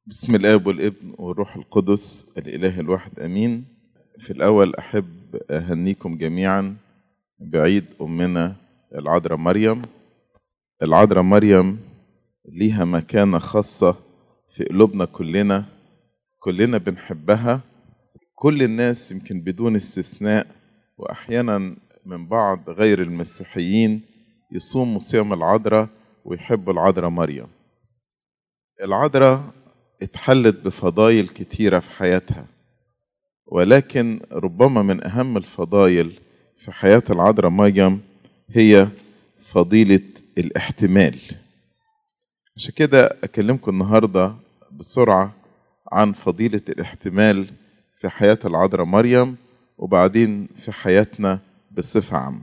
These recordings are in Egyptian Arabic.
بسم الاب والابن والروح القدس الاله الواحد امين في الاول احب اهنيكم جميعا بعيد امنا العذراء مريم العذراء مريم ليها مكانه خاصه في قلوبنا كلنا كلنا بنحبها كل الناس يمكن بدون استثناء واحيانا من بعض غير المسيحيين يصوموا صيام العذراء ويحبوا العذراء مريم العذراء اتحلت بفضايل كتيرة في حياتها ولكن ربما من أهم الفضايل في حياة العذراء مريم هي فضيلة الاحتمال عشان كده أكلمكم النهاردة بسرعة عن فضيلة الاحتمال في حياة العذراء مريم وبعدين في حياتنا بصفة عامة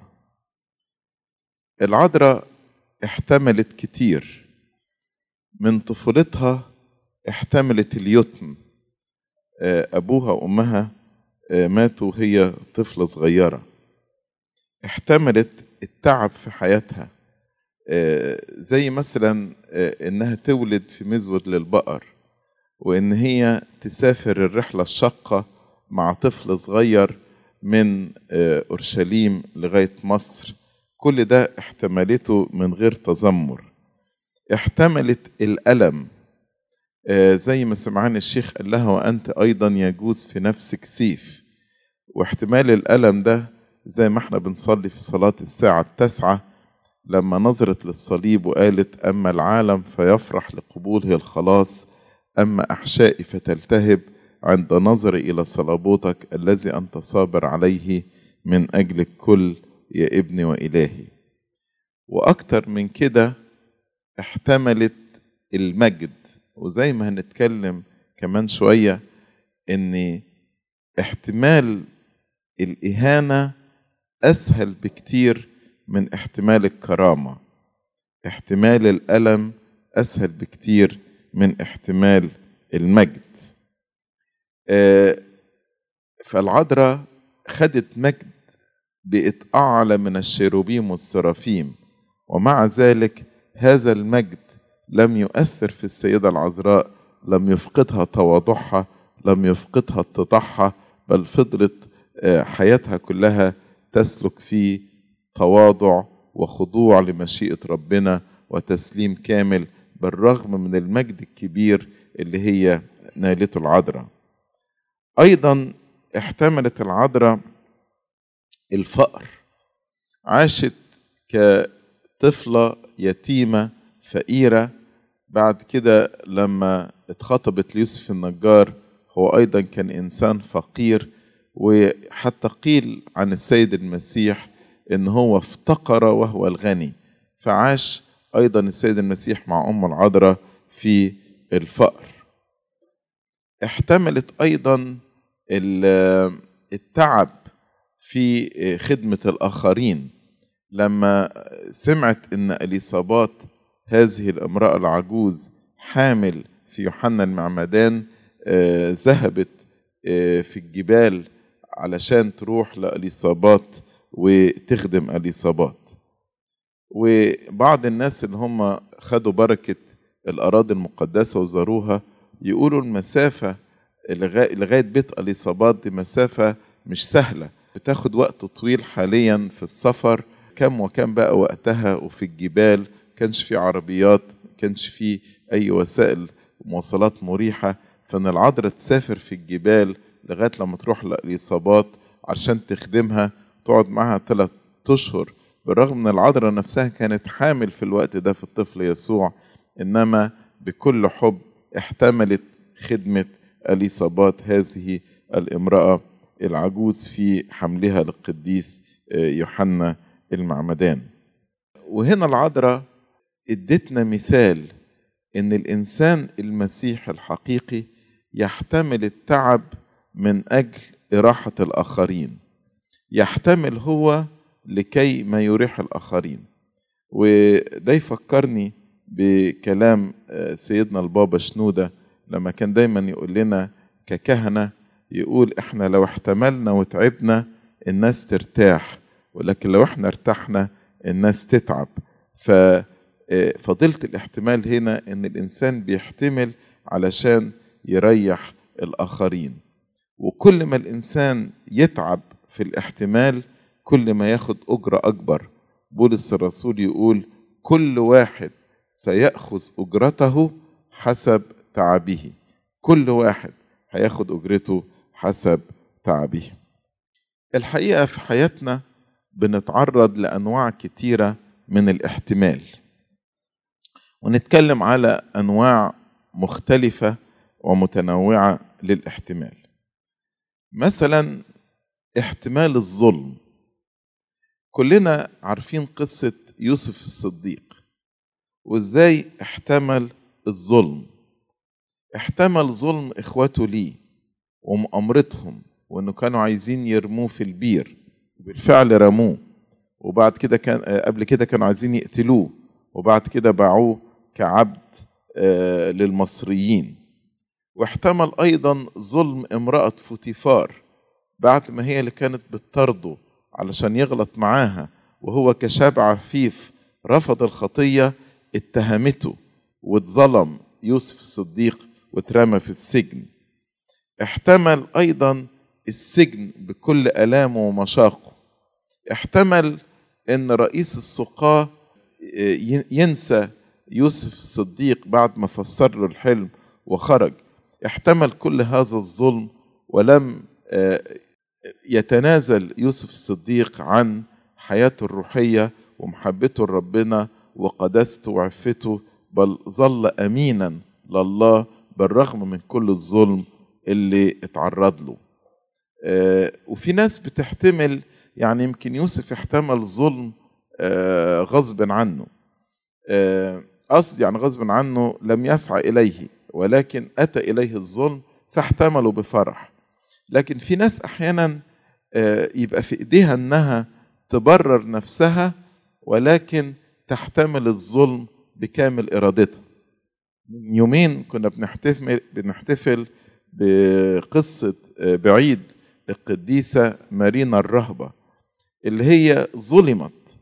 العذراء احتملت كتير من طفولتها احتملت اليتم أبوها وأمها ماتوا وهي طفلة صغيرة احتملت التعب في حياتها زي مثلا إنها تولد في مزود للبقر وإن هي تسافر الرحلة الشاقة مع طفل صغير من أورشليم لغاية مصر كل ده احتملته من غير تذمر احتملت الألم زي ما سمعان الشيخ قال لها وأنت أيضا يجوز في نفسك سيف واحتمال الألم ده زي ما احنا بنصلي في صلاة الساعة التاسعة لما نظرت للصليب وقالت أما العالم فيفرح لقبوله الخلاص أما أحشائي فتلتهب عند نظري إلى صلابوتك الذي أنت صابر عليه من أجل الكل يا ابني وإلهي وأكتر من كده احتملت المجد وزي ما هنتكلم كمان شوية إن احتمال الإهانة أسهل بكتير من احتمال الكرامة احتمال الألم أسهل بكتير من احتمال المجد فالعذراء خدت مجد بقت أعلى من الشيروبيم والسرافيم ومع ذلك هذا المجد لم يؤثر في السيدة العذراء لم يفقدها تواضعها لم يفقدها اتضاعها بل فضلت حياتها كلها تسلك في تواضع وخضوع لمشيئة ربنا وتسليم كامل بالرغم من المجد الكبير اللي هي نالته العذراء أيضا احتملت العذراء الفقر عاشت كطفلة يتيمة فقيرة بعد كده لما اتخطبت ليوسف النجار هو أيضا كان إنسان فقير وحتى قيل عن السيد المسيح إن هو افتقر وهو الغني فعاش أيضا السيد المسيح مع أم العذراء في الفقر احتملت أيضا التعب في خدمة الآخرين لما سمعت إن أليصابات هذه الامرأة العجوز حامل في يوحنا المعمدان ذهبت في الجبال علشان تروح لأليصابات وتخدم أليصابات وبعض الناس اللي هم خدوا بركة الأراضي المقدسة وزاروها يقولوا المسافة لغاية بيت أليصابات دي مسافة مش سهلة بتاخد وقت طويل حاليا في السفر كم وكم بقى وقتها وفي الجبال كانش في عربيات كانش في أي وسائل مواصلات مريحة فإن العذراء تسافر في الجبال لغاية لما تروح لإصابات عشان تخدمها تقعد معها ثلاث أشهر بالرغم من العذراء نفسها كانت حامل في الوقت ده في الطفل يسوع إنما بكل حب احتملت خدمة أليصابات هذه الامرأة العجوز في حملها للقديس يوحنا المعمدان وهنا العذراء ادتنا مثال ان الانسان المسيحي الحقيقي يحتمل التعب من اجل اراحه الاخرين يحتمل هو لكي ما يريح الاخرين وده يفكرني بكلام سيدنا البابا شنوده لما كان دايما يقول لنا ككهنه يقول احنا لو احتملنا وتعبنا الناس ترتاح ولكن لو احنا ارتحنا الناس تتعب ف فضيلة الاحتمال هنا ان الانسان بيحتمل علشان يريح الآخرين وكل ما الإنسان يتعب في الاحتمال كل ما ياخد أجرة أكبر بولس الرسول يقول كل واحد سيأخذ أجرته حسب تعبه كل واحد هياخد أجرته حسب تعبه الحقيقة في حياتنا بنتعرض لأنواع كتيرة من الاحتمال ونتكلم على أنواع مختلفة ومتنوعة للاحتمال مثلا احتمال الظلم كلنا عارفين قصة يوسف الصديق وازاي احتمل الظلم احتمل ظلم اخواته ليه ومؤامرتهم وانه كانوا عايزين يرموه في البير وبالفعل رموه وبعد كده كان قبل كده كانوا عايزين يقتلوه وبعد كده باعوه كعبد للمصريين واحتمل ايضا ظلم امراه فوتيفار بعد ما هي اللي كانت بتطرده علشان يغلط معاها وهو كشاب عفيف رفض الخطيه اتهمته واتظلم يوسف الصديق واترمى في السجن احتمل ايضا السجن بكل الامه ومشاقه احتمل ان رئيس السقاه ينسى يوسف الصديق بعد ما فسر له الحلم وخرج احتمل كل هذا الظلم ولم يتنازل يوسف الصديق عن حياته الروحيه ومحبته لربنا وقداسته وعفته بل ظل امينا لله بالرغم من كل الظلم اللي اتعرض له وفي ناس بتحتمل يعني يمكن يوسف احتمل ظلم غصب عنه قصد يعني غصب عنه لم يسعى اليه ولكن اتى اليه الظلم فاحتمله بفرح لكن في ناس احيانا يبقى في ايديها انها تبرر نفسها ولكن تحتمل الظلم بكامل ارادتها يومين كنا بنحتفل بنحتفل بقصه بعيد القديسه مارينا الرهبه اللي هي ظلمت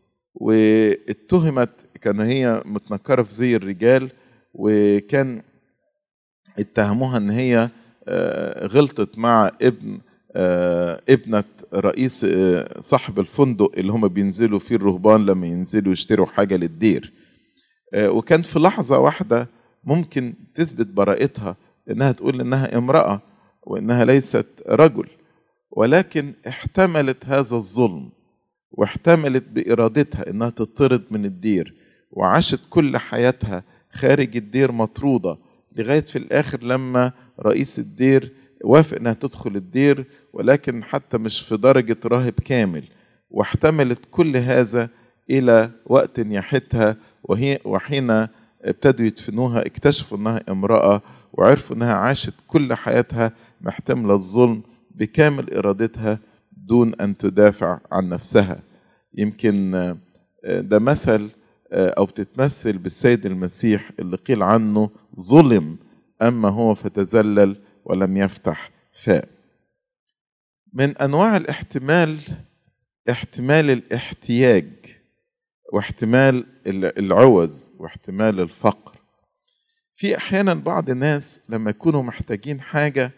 واتهمت كان هي متنكره في زي الرجال وكان اتهموها ان هي غلطت مع ابن ابنة رئيس صاحب الفندق اللي هم بينزلوا فيه الرهبان لما ينزلوا يشتروا حاجة للدير وكان في لحظة واحدة ممكن تثبت براءتها انها تقول انها امرأة وانها ليست رجل ولكن احتملت هذا الظلم واحتملت بإرادتها انها تطرد من الدير وعاشت كل حياتها خارج الدير مطرودة لغاية في الآخر لما رئيس الدير وافق انها تدخل الدير ولكن حتى مش في درجة راهب كامل واحتملت كل هذا إلى وقت نياحتها وهي وحين ابتدوا يدفنوها اكتشفوا انها امرأة وعرفوا انها عاشت كل حياتها محتملة الظلم بكامل ارادتها دون ان تدافع عن نفسها يمكن ده مثل او بتتمثل بالسيد المسيح اللي قيل عنه ظلم اما هو فتذلل ولم يفتح فاء من انواع الاحتمال احتمال الاحتياج واحتمال العوز واحتمال الفقر في احيانا بعض الناس لما يكونوا محتاجين حاجه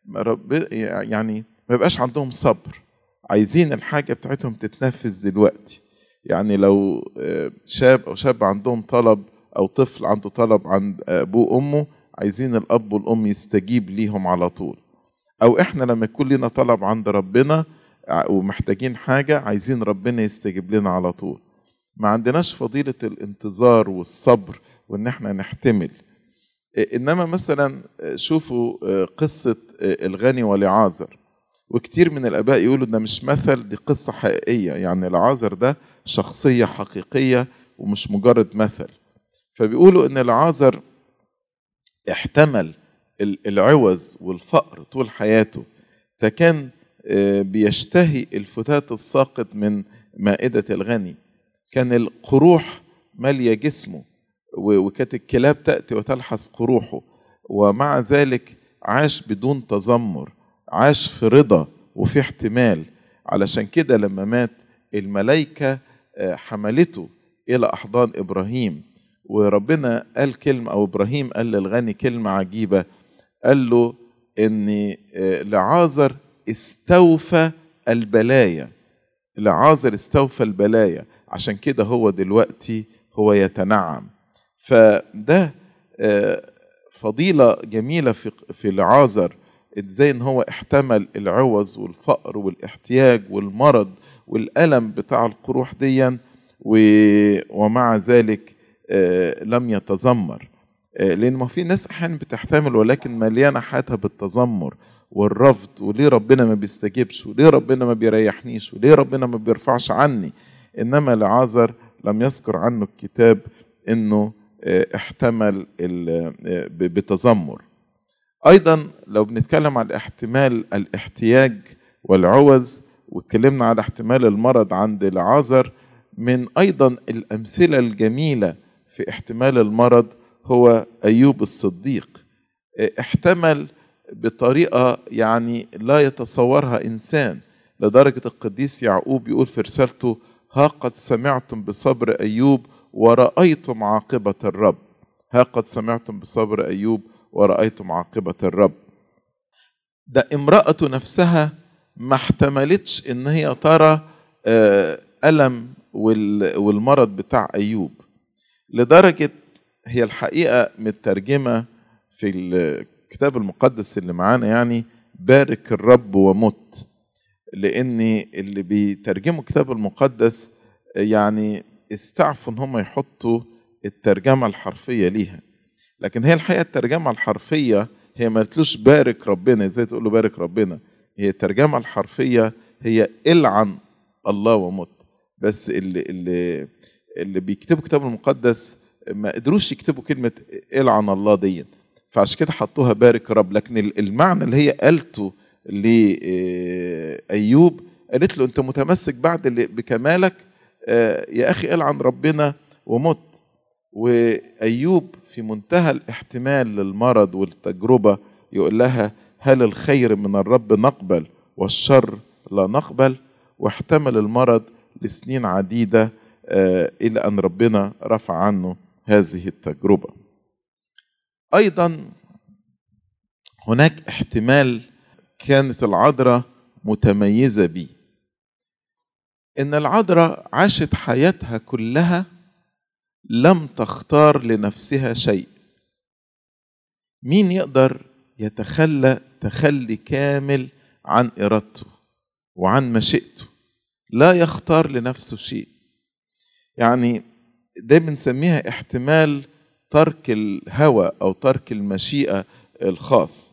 يعني ما يبقاش عندهم صبر عايزين الحاجه بتاعتهم تتنفذ دلوقتي يعني لو شاب او شاب عندهم طلب او طفل عنده طلب عند ابوه وامه عايزين الاب والام يستجيب ليهم على طول او احنا لما يكون لنا طلب عند ربنا ومحتاجين حاجه عايزين ربنا يستجيب لنا على طول ما عندناش فضيله الانتظار والصبر وان احنا نحتمل انما مثلا شوفوا قصه الغني ولعازر وكتير من الاباء يقولوا ده مش مثل دي قصه حقيقيه يعني العازر ده شخصيه حقيقيه ومش مجرد مثل فبيقولوا ان العازر احتمل العوز والفقر طول حياته فكان بيشتهي الفتات الساقط من مائدة الغني كان القروح مالية جسمه وكانت الكلاب تأتي وتلحس قروحه ومع ذلك عاش بدون تذمر عاش في رضا وفي احتمال علشان كده لما مات الملائكة حملته إلى أحضان إبراهيم وربنا قال كلمة أو إبراهيم قال للغني كلمة عجيبة قال له إن لعازر استوفى البلايا لعازر استوفى البلايا عشان كده هو دلوقتي هو يتنعم فده فضيلة جميلة في في لعازر ازاي ان هو احتمل العوز والفقر والاحتياج والمرض والألم بتاع القروح ديا ومع ذلك لم يتذمر لان ما في ناس احيانا بتحتمل ولكن مليانه حياتها بالتذمر والرفض وليه ربنا ما بيستجيبش وليه ربنا ما بيريحنيش وليه ربنا ما بيرفعش عني انما لعازر لم يذكر عنه الكتاب انه احتمل بتذمر ايضا لو بنتكلم عن احتمال الاحتياج والعوز واتكلمنا على احتمال المرض عند لعازر من ايضا الامثله الجميله في احتمال المرض هو ايوب الصديق احتمل بطريقه يعني لا يتصورها انسان لدرجه القديس يعقوب يقول في رسالته ها قد سمعتم بصبر ايوب ورأيتم عاقبة الرب ها قد سمعتم بصبر أيوب ورأيتم عاقبة الرب ده امرأته نفسها ما احتملتش ان هي ترى ألم والمرض بتاع أيوب لدرجة هي الحقيقة مترجمة في الكتاب المقدس اللي معانا يعني بارك الرب ومت لأن اللي بيترجموا الكتاب المقدس يعني استعفوا ان هم يحطوا الترجمه الحرفيه ليها لكن هي الحقيقه الترجمه الحرفيه هي ما قالتلوش بارك ربنا ازاي تقول له بارك ربنا هي الترجمه الحرفيه هي العن الله ومت بس اللي اللي اللي بيكتبوا الكتاب المقدس ما قدروش يكتبوا كلمه العن الله دي فعشان كده حطوها بارك رب لكن المعنى اللي هي قالته لايوب قالت له انت متمسك بعد بكمالك يا اخي قال عن ربنا ومت وايوب في منتهى الاحتمال للمرض والتجربه يقول لها هل الخير من الرب نقبل والشر لا نقبل واحتمل المرض لسنين عديده الى ان ربنا رفع عنه هذه التجربه ايضا هناك احتمال كانت العذراء متميزه به ان العذراء عاشت حياتها كلها لم تختار لنفسها شيء مين يقدر يتخلى تخلي كامل عن ارادته وعن مشيئته لا يختار لنفسه شيء يعني ده بنسميها احتمال ترك الهوى او ترك المشيئه الخاص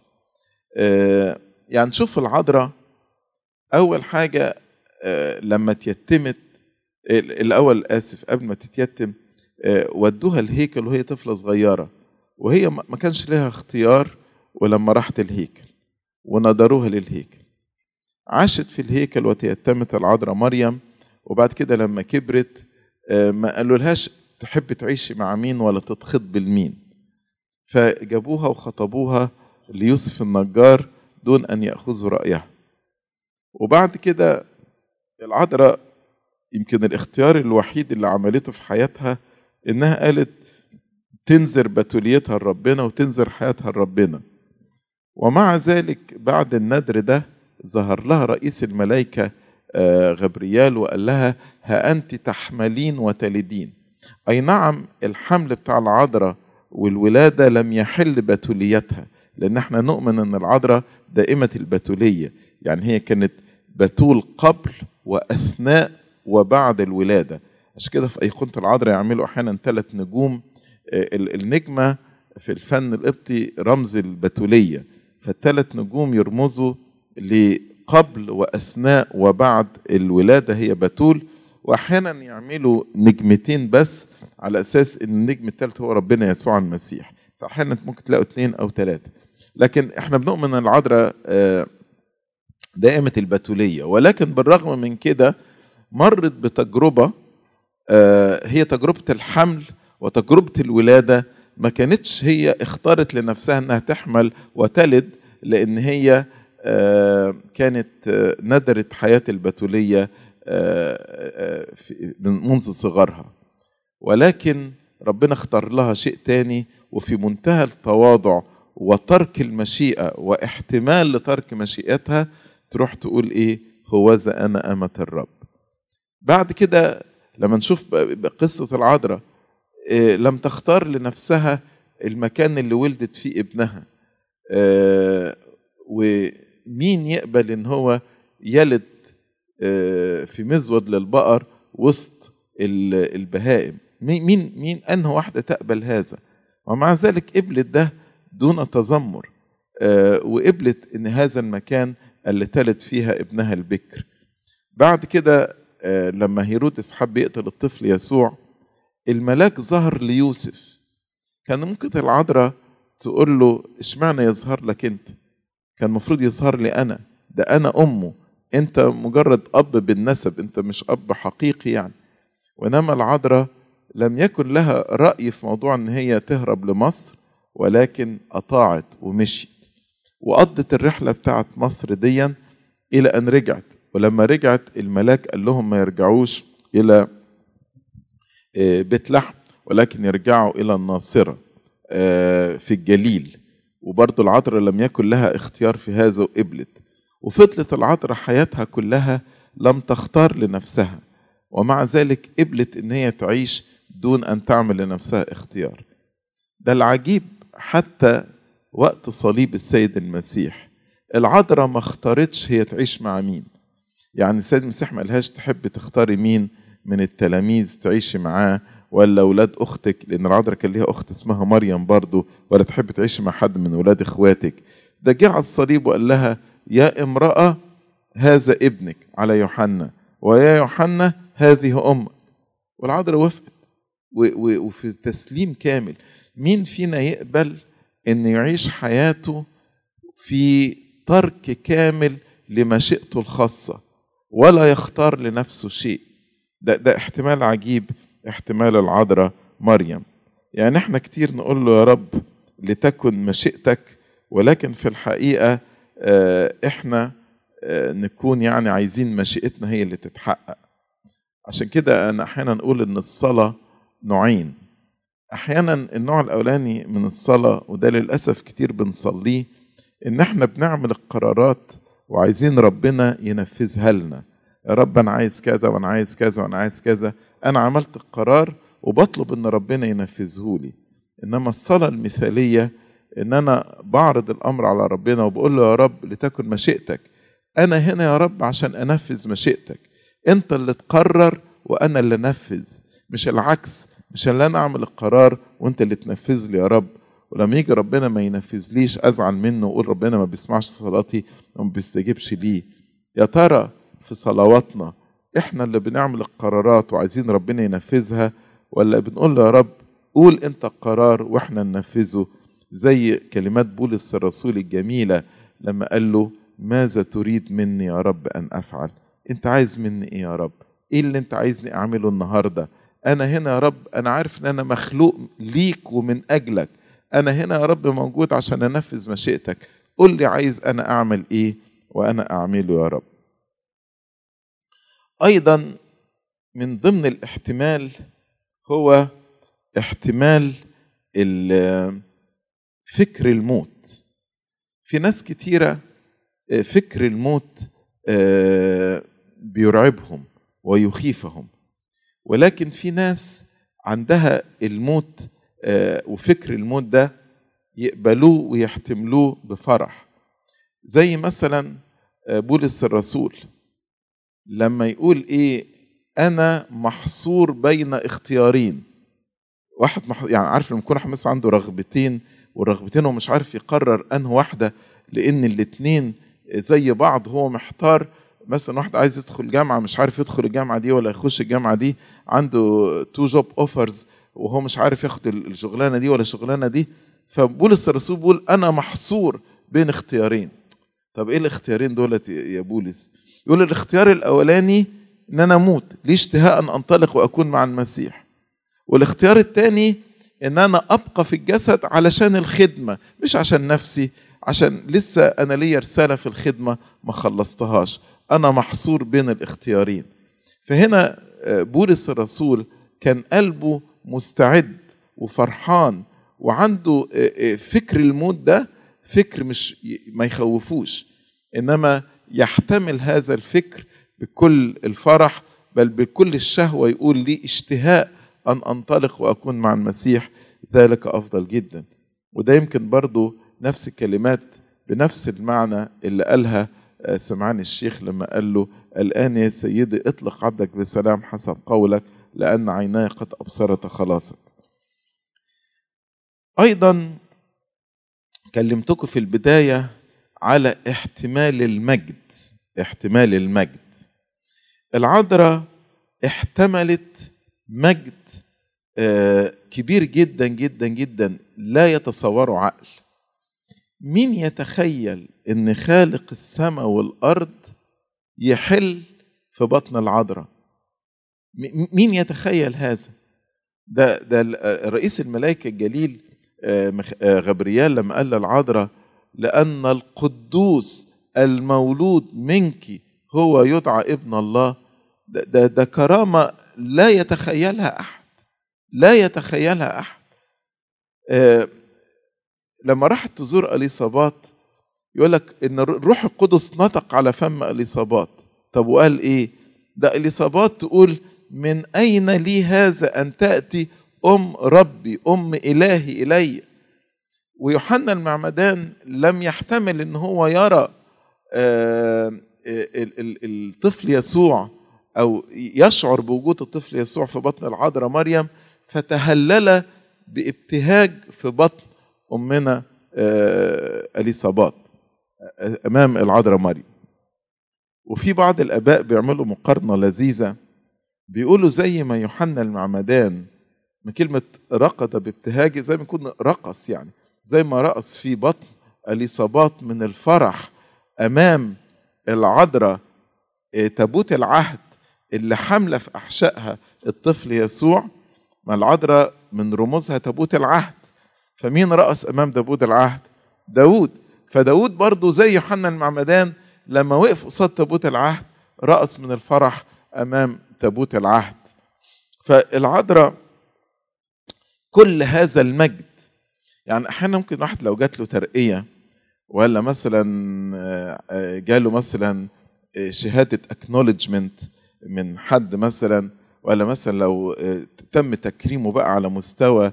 يعني نشوف العذراء اول حاجه لما تيتمت الاول اسف قبل ما تتيتم ودوها الهيكل وهي طفله صغيره وهي ما كانش لها اختيار ولما راحت الهيكل ونظروها للهيكل عاشت في الهيكل وتيتمت العذراء مريم وبعد كده لما كبرت ما قالوا لهاش تحب تعيشي مع مين ولا تتخط بالمين فجابوها وخطبوها ليوسف النجار دون ان ياخذوا رايها وبعد كده العذراء يمكن الاختيار الوحيد اللي عملته في حياتها انها قالت تنذر بتوليتها لربنا وتنذر حياتها لربنا ومع ذلك بعد الندر ده ظهر لها رئيس الملائكة غبريال وقال لها ها أنت تحملين وتلدين أي نعم الحمل بتاع العذراء والولادة لم يحل بتوليتها لأن احنا نؤمن أن العذراء دائمة البتولية يعني هي كانت بتول قبل وأثناء وبعد الولادة عشان كده في أيقونة العذراء يعملوا أحيانا ثلاث نجوم النجمة في الفن القبطي رمز البتولية فالثلاث نجوم يرمزوا لقبل وأثناء وبعد الولادة هي بتول وأحيانا يعملوا نجمتين بس على أساس أن النجم الثالث هو ربنا يسوع المسيح فأحيانا ممكن تلاقوا اثنين أو ثلاثة لكن احنا بنؤمن أن العذراء دائمة البتولية ولكن بالرغم من كده مرت بتجربة هي تجربة الحمل وتجربة الولادة ما كانتش هي اختارت لنفسها انها تحمل وتلد لان هي كانت ندرت حياة البتولية منذ صغرها ولكن ربنا اختار لها شيء تاني وفي منتهى التواضع وترك المشيئة واحتمال لترك مشيئتها تروح تقول ايه هوذا انا امة الرب بعد كده لما نشوف قصة العذراء إيه لم تختار لنفسها المكان اللي ولدت فيه ابنها إيه ومين يقبل ان هو يلد إيه في مزود للبقر وسط البهائم مين مين انهى واحده تقبل هذا ومع ذلك قبلت ده دون تذمر وقبلت ان هذا المكان اللي تلد فيها ابنها البكر بعد كده لما هيرودس حب يقتل الطفل يسوع الملاك ظهر ليوسف كان ممكن العذراء تقول له اشمعنى يظهر لك انت كان المفروض يظهر لي انا ده انا امه انت مجرد اب بالنسب انت مش اب حقيقي يعني وانما العذراء لم يكن لها راي في موضوع ان هي تهرب لمصر ولكن اطاعت ومشيت وقضت الرحله بتاعت مصر ديا الى ان رجعت ولما رجعت الملاك قال لهم ما يرجعوش الى بيت لحم ولكن يرجعوا الى الناصره في الجليل وبرضه العذراء لم يكن لها اختيار في هذا وقبلت وفضلت العذراء حياتها كلها لم تختار لنفسها ومع ذلك قبلت ان هي تعيش دون ان تعمل لنفسها اختيار ده العجيب حتى وقت صليب السيد المسيح العذراء ما اختارتش هي تعيش مع مين يعني السيد المسيح ما قالهاش تحب تختاري مين من التلاميذ تعيشي معاه ولا اولاد اختك لان العذراء كان ليها اخت اسمها مريم برضو ولا تحب تعيشي مع حد من ولاد اخواتك ده جه على الصليب وقال لها يا امراه هذا ابنك على يوحنا ويا يوحنا هذه امك والعذراء وافقت وفي تسليم كامل مين فينا يقبل ان يعيش حياته في ترك كامل لمشيئته الخاصه ولا يختار لنفسه شيء ده ده احتمال عجيب احتمال العذراء مريم يعني احنا كتير نقول له يا رب لتكن مشيئتك ولكن في الحقيقه اه احنا اه نكون يعني عايزين مشيئتنا هي اللي تتحقق عشان كده انا احيانا اقول ان الصلاه نوعين احيانا النوع الاولاني من الصلاه وده للاسف كتير بنصليه ان احنا بنعمل القرارات وعايزين ربنا ينفذها لنا يا رب انا عايز كذا وانا عايز كذا وانا عايز كذا انا عملت القرار وبطلب ان ربنا ينفذه لي انما الصلاه المثاليه ان انا بعرض الامر على ربنا وبقول له يا رب لتكن مشيئتك انا هنا يا رب عشان انفذ مشيئتك انت اللي تقرر وانا اللي انفذ مش العكس مش اللي انا اعمل القرار وانت اللي تنفذ لي يا رب ولما يجي ربنا ما ينفذليش ازعل منه واقول ربنا ما بيسمعش صلاتي وما بيستجيبش ليه يا ترى في صلواتنا احنا اللي بنعمل القرارات وعايزين ربنا ينفذها ولا بنقول له يا رب قول انت القرار واحنا ننفذه زي كلمات بولس الرسول الجميله لما قال له ماذا تريد مني يا رب ان افعل انت عايز مني ايه يا رب ايه اللي انت عايزني اعمله النهارده انا هنا يا رب انا عارف ان انا مخلوق ليك ومن اجلك انا هنا يا رب موجود عشان انفذ مشيئتك قل لي عايز انا اعمل ايه وانا اعمله يا رب ايضا من ضمن الاحتمال هو احتمال فكر الموت في ناس كتيرة فكر الموت بيرعبهم ويخيفهم ولكن في ناس عندها الموت وفكر الموت ده يقبلوه ويحتملوه بفرح زي مثلا بولس الرسول لما يقول ايه انا محصور بين اختيارين واحد مح... يعني عارف لما يكون واحد مثلا عنده رغبتين والرغبتين هو مش عارف يقرر انه واحده لان الاتنين زي بعض هو محتار مثلا واحد عايز يدخل جامعه مش عارف يدخل الجامعه دي ولا يخش الجامعه دي عنده تو جوب اوفرز وهو مش عارف ياخد الشغلانه دي ولا الشغلانه دي فبولس الرسول بيقول انا محصور بين اختيارين طب ايه الاختيارين دولت يا بولس يقول الاختيار الاولاني ان انا اموت لي اشتهاء ان انطلق واكون مع المسيح والاختيار الثاني ان انا ابقى في الجسد علشان الخدمه مش عشان نفسي عشان لسه انا ليا رساله في الخدمه ما خلصتهاش انا محصور بين الاختيارين فهنا بولس الرسول كان قلبه مستعد وفرحان وعنده فكر الموت ده فكر مش ما يخوفوش انما يحتمل هذا الفكر بكل الفرح بل بكل الشهوه يقول لي اشتهاء ان انطلق واكون مع المسيح ذلك افضل جدا وده يمكن برضو نفس الكلمات بنفس المعنى اللي قالها سمعان الشيخ لما قال له الآن يا سيدي اطلق عبدك بسلام حسب قولك لأن عيناي قد أبصرت خلاصك أيضا كلمتكم في البداية على احتمال المجد احتمال المجد العذراء احتملت مجد كبير جدا جدا جدا لا يتصوره عقل مين يتخيل ان خالق السماء والارض يحل في بطن العذراء مين يتخيل هذا ده ده رئيس الملائكه الجليل غبريال لما قال للعذراء لان القدوس المولود منك هو يدعى ابن الله ده, ده, ده كرامه لا يتخيلها احد لا يتخيلها احد لما راحت تزور اليصابات يقول لك ان الروح القدس نطق على فم اليصابات طب وقال ايه ده اليصابات تقول من اين لي هذا ان تاتي ام ربي ام الهي الي ويوحنا المعمدان لم يحتمل ان هو يرى الطفل يسوع او يشعر بوجود الطفل يسوع في بطن العذراء مريم فتهلل بابتهاج في بطن امنا اليصابات امام العذراء مريم وفي بعض الاباء بيعملوا مقارنه لذيذه بيقولوا زي ما يوحنا المعمدان من كلمه رقد بابتهاج زي ما يكون رقص يعني زي ما رقص في بطن اليصابات من الفرح امام العذراء تابوت العهد اللي حامله في احشائها الطفل يسوع ما العذراء من رموزها تابوت العهد فمين رقص امام تابوت العهد داود فداود برضه زي يوحنا المعمدان لما وقف قصاد تابوت العهد رقص من الفرح امام تابوت العهد فالعذراء كل هذا المجد يعني احيانا ممكن واحد لو جات له ترقيه ولا مثلا جاله مثلا شهاده اكنولجمنت من حد مثلا ولا مثلا لو تم تكريمه بقى على مستوى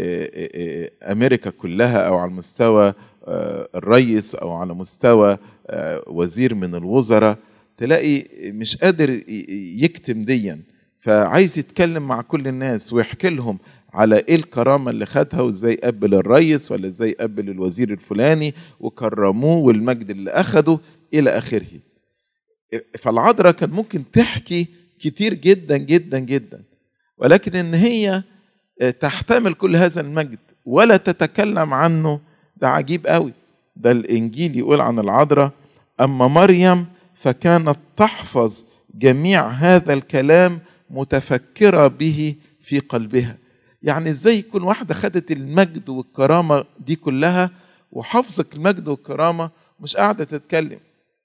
امريكا كلها او على مستوى الرئيس او على مستوى وزير من الوزراء تلاقي مش قادر يكتم ديا فعايز يتكلم مع كل الناس ويحكي لهم على ايه الكرامه اللي خدها وازاي قبل الرئيس ولا ازاي قبل الوزير الفلاني وكرموه والمجد اللي اخده الى اخره فالعذراء كان ممكن تحكي كتير جدا جدا جدا ولكن ان هي تحتمل كل هذا المجد ولا تتكلم عنه ده عجيب قوي ده الانجيل يقول عن العذراء اما مريم فكانت تحفظ جميع هذا الكلام متفكره به في قلبها يعني ازاي يكون واحده خدت المجد والكرامه دي كلها وحافظك المجد والكرامه مش قاعده تتكلم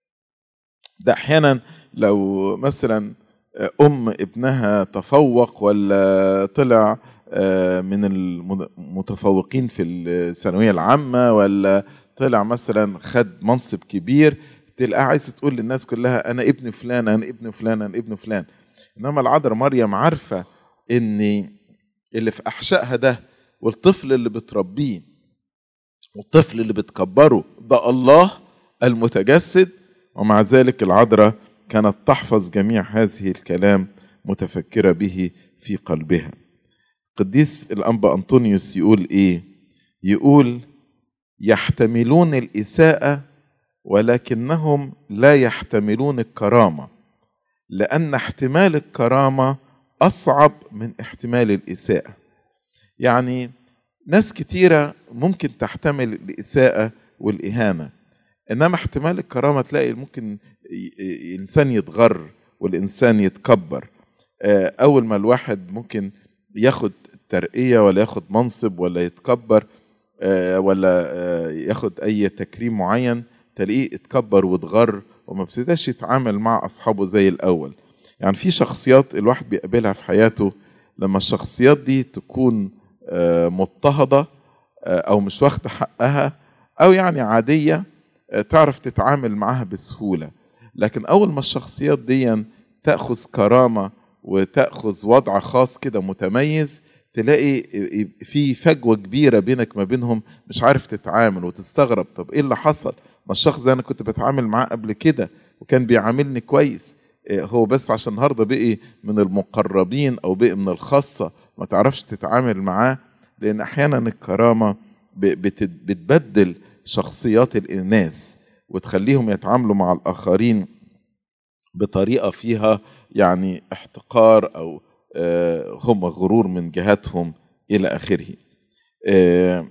ده احيانا لو مثلا ام ابنها تفوق ولا طلع من المتفوقين في الثانويه العامه ولا طلع مثلا خد منصب كبير تلاقيها عايزه تقول للناس كلها انا ابن فلان انا ابن فلان انا ابن فلان انما العذراء مريم عارفه ان اللي في احشائها ده والطفل اللي بتربيه والطفل اللي بتكبره ده الله المتجسد ومع ذلك العذراء كانت تحفظ جميع هذه الكلام متفكره به في قلبها قديس الانبا انطونيوس يقول ايه يقول يحتملون الاساءه ولكنهم لا يحتملون الكرامه لان احتمال الكرامه اصعب من احتمال الاساءه يعني ناس كتيره ممكن تحتمل الاساءه والاهانه انما احتمال الكرامه تلاقي ممكن انسان يتغر والانسان يتكبر اول ما الواحد ممكن ياخد ترقيه ولا ياخد منصب ولا يتكبر ولا ياخد اي تكريم معين تلاقيه اتكبر واتغر وما ابتداش يتعامل مع اصحابه زي الاول يعني في شخصيات الواحد بيقابلها في حياته لما الشخصيات دي تكون آه، مضطهده آه، او مش واخده حقها او يعني عاديه آه، تعرف تتعامل معاها بسهوله لكن اول ما الشخصيات دي تاخذ كرامه وتاخذ وضع خاص كده متميز تلاقي في فجوه كبيره بينك ما بينهم مش عارف تتعامل وتستغرب طب ايه اللي حصل ما الشخص ده انا كنت بتعامل معاه قبل كده وكان بيعاملني كويس إيه هو بس عشان النهارده بقي من المقربين او بقي من الخاصه ما تعرفش تتعامل معاه لان احيانا الكرامه ب- بت- بتبدل شخصيات الناس وتخليهم يتعاملوا مع الاخرين بطريقه فيها يعني احتقار او آه، هم غرور من جهتهم الى اخره آه،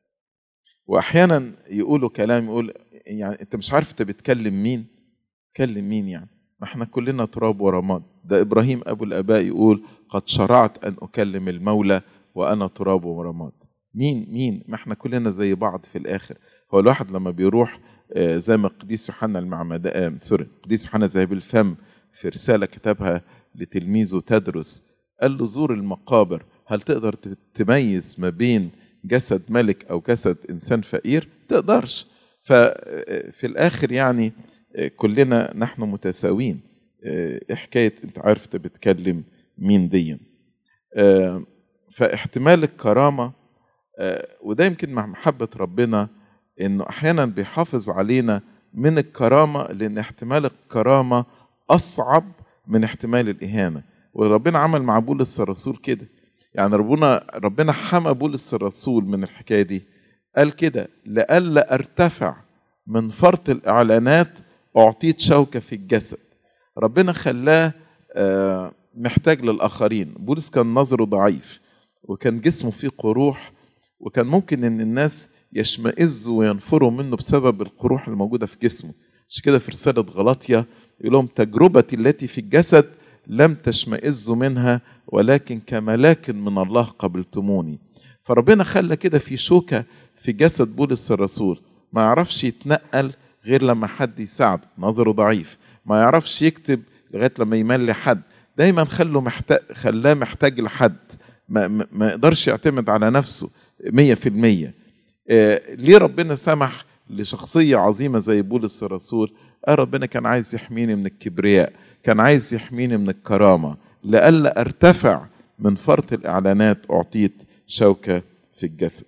واحيانا يقولوا كلام يقول يعني انت مش عارف انت بتكلم مين تكلم مين يعني ما احنا كلنا تراب ورماد ده ابراهيم ابو الاباء يقول قد شرعت ان اكلم المولى وانا تراب ورماد مين مين ما احنا كلنا زي بعض في الاخر هو الواحد لما بيروح آه، زي ما القديس يوحنا المعمدان سوري القديس يوحنا ذهب الفم في رساله كتبها لتلميذه تدرس قال له زور المقابر هل تقدر ت- تميز ما بين جسد ملك او جسد انسان فقير تقدرش ففي الاخر يعني آه، كلنا نحن متساويين آه، ايه حكايه انت عارف انت بتكلم مين دي آه، فاحتمال الكرامه آه، وده يمكن مع محبه ربنا انه احيانا بيحافظ علينا من الكرامه لان احتمال الكرامه اصعب من احتمال الاهانه وربنا عمل مع بولس الرسول كده يعني ربنا ربنا حمى بولس الرسول من الحكايه دي قال كده لئلا ارتفع من فرط الاعلانات اعطيت شوكه في الجسد ربنا خلاه آه، محتاج للاخرين بولس كان نظره ضعيف وكان جسمه فيه قروح وكان ممكن ان الناس يشمئزوا وينفروا منه بسبب القروح الموجوده في جسمه عشان كده في رساله غلاطيا يقول لهم تجربتي التي في الجسد لم تشمئزوا منها ولكن كملاك من الله قبلتموني فربنا خلى كده في شوكه في جسد بولس الرسول ما يعرفش يتنقل غير لما حد يساعده نظره ضعيف ما يعرفش يكتب لغايه لما يملي حد دايما خلوا محتاج خلاه محتاج لحد ما, ما ما يقدرش يعتمد على نفسه مية في المية آه، ليه ربنا سمح لشخصية عظيمة زي بولس الرسول آه ربنا كان عايز يحميني من الكبرياء كان عايز يحميني من الكرامة لئلا ارتفع من فرط الإعلانات أعطيت شوكة في الجسد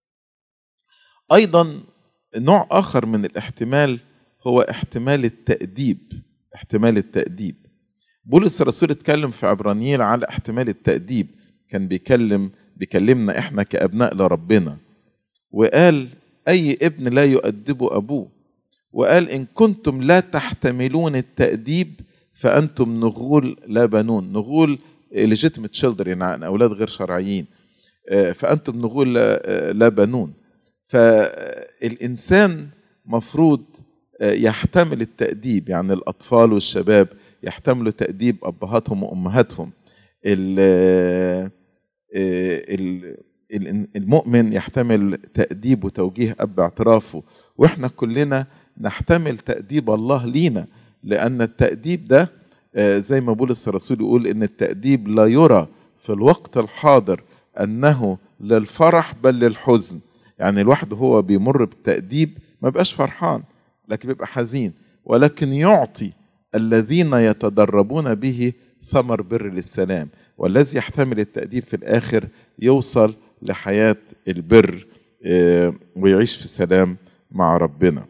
أيضا نوع آخر من الاحتمال هو احتمال التأديب احتمال التأديب بولس الرسول اتكلم في عبرانيين على احتمال التأديب كان بيكلم بيكلمنا احنا كأبناء لربنا وقال أي ابن لا يؤدبه أبوه وقال إن كنتم لا تحتملون التأديب فأنتم نغول لا بنون نغول legitimate children يعني أولاد غير شرعيين آه، فأنتم نغول لا لا بنون فالإنسان مفروض آه، يحتمل التأديب يعني الأطفال والشباب يحتملوا تأديب أبهاتهم وأمهاتهم ال- آه، ال- ال- المؤمن يحتمل تأديب وتوجيه أب اعترافه وإحنا كلنا نحتمل تأديب الله لينا لأن التأديب ده آه، زي ما بولس الرسول يقول إن التأديب لا يرى في الوقت الحاضر أنه للفرح بل للحزن يعني الواحد هو بيمر بالتأديب ما بقاش فرحان لكن بيبقى حزين ولكن يعطي الذين يتدربون به ثمر بر للسلام والذي يحتمل التأديب في الآخر يوصل لحياة البر آه، ويعيش في سلام مع ربنا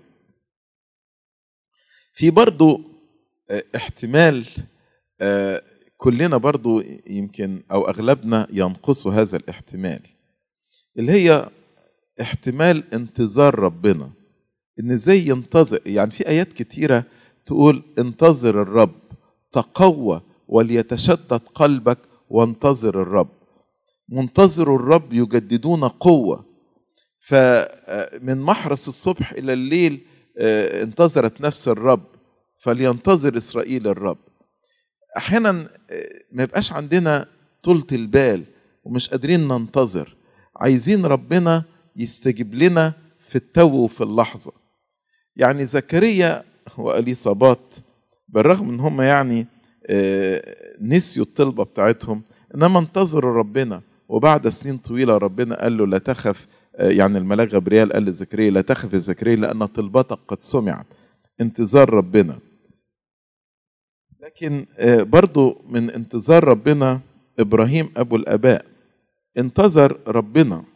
في برضو آه، احتمال آه، كلنا برضو يمكن أو أغلبنا ينقص هذا الاحتمال اللي هي احتمال انتظار ربنا ان ازاي ينتظر يعني في ايات كتيره تقول انتظر الرب تقوى وليتشدد قلبك وانتظر الرب منتظر الرب يجددون قوه فمن محرس الصبح الى الليل آه، انتظرت نفس الرب فلينتظر اسرائيل الرب احيانا آه، ما يبقاش عندنا طولة البال ومش قادرين ننتظر عايزين ربنا يستجيب لنا في التو وفي اللحظه يعني زكريا واليصابات بالرغم ان هم يعني آه، نسيوا الطلبه بتاعتهم انما انتظروا ربنا وبعد سنين طويلة ربنا قال له لا تخف يعني الملاك غبريال قال لزكريا لا تخف يا زكريا لأن طلبتك قد سمعت انتظار ربنا لكن برضو من انتظار ربنا إبراهيم أبو الآباء انتظر ربنا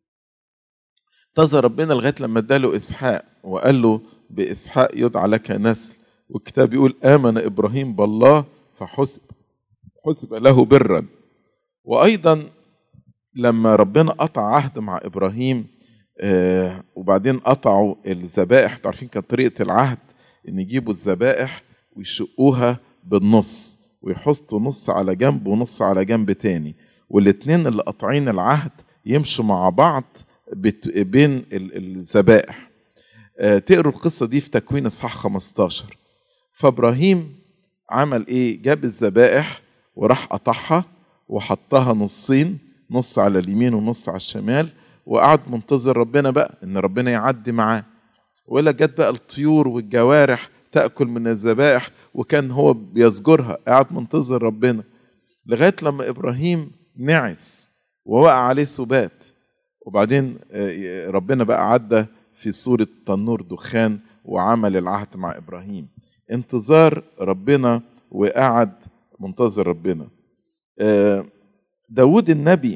انتظر ربنا لغاية لما اداله إسحاق وقال له بإسحاق يدعى لك نسل والكتاب يقول آمن إبراهيم بالله فحسب حسب له برا وأيضا لما ربنا قطع عهد مع إبراهيم آه وبعدين قطعوا الذبائح عارفين كانت طريقة العهد إن يجيبوا الذبائح ويشقوها بالنص ويحطوا نص على جنب ونص على جنب تاني والاتنين اللي قاطعين العهد يمشوا مع بعض بين الذبائح آه تقروا القصة دي في تكوين إصحاح 15 فإبراهيم عمل إيه؟ جاب الذبائح وراح قطعها وحطها نصين نص على اليمين ونص على الشمال وقعد منتظر ربنا بقى ان ربنا يعدي معاه ولا جت بقى الطيور والجوارح تاكل من الذبائح وكان هو بيزجرها قاعد منتظر ربنا لغايه لما ابراهيم نعس ووقع عليه سبات وبعدين ربنا بقى عدى في صوره تنور دخان وعمل العهد مع ابراهيم انتظار ربنا وقعد منتظر ربنا داود النبي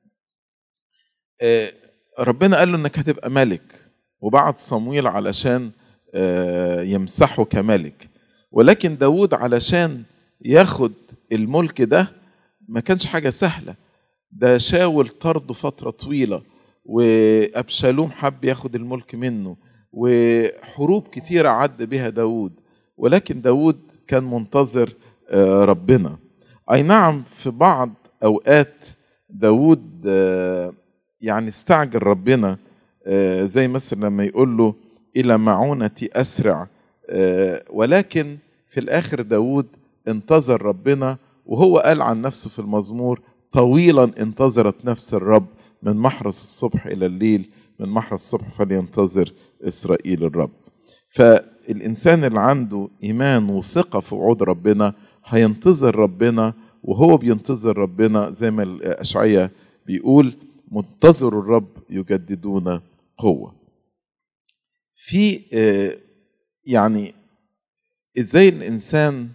ربنا قال له انك هتبقى ملك وبعت صمويل علشان يمسحه كملك ولكن داود علشان ياخد الملك ده ما كانش حاجة سهلة ده شاول طرده فترة طويلة وأبشالوم حب ياخد الملك منه وحروب كتيرة عد بها داود ولكن داود كان منتظر ربنا أي نعم في بعض أوقات داود يعني استعجل ربنا زي مثلا لما يقول له إلى معونتي أسرع ولكن في الآخر داود انتظر ربنا وهو قال عن نفسه في المزمور طويلا انتظرت نفس الرب من محرس الصبح إلى الليل من محرس الصبح فلينتظر إسرائيل الرب فالإنسان اللي عنده إيمان وثقة في وعود ربنا هينتظر ربنا وهو بينتظر ربنا زي ما الأشعية بيقول منتظر الرب يجددون قوة في يعني ازاي الانسان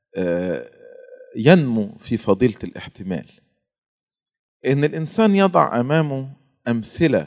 ينمو في فضيلة الاحتمال ان الانسان يضع امامه امثلة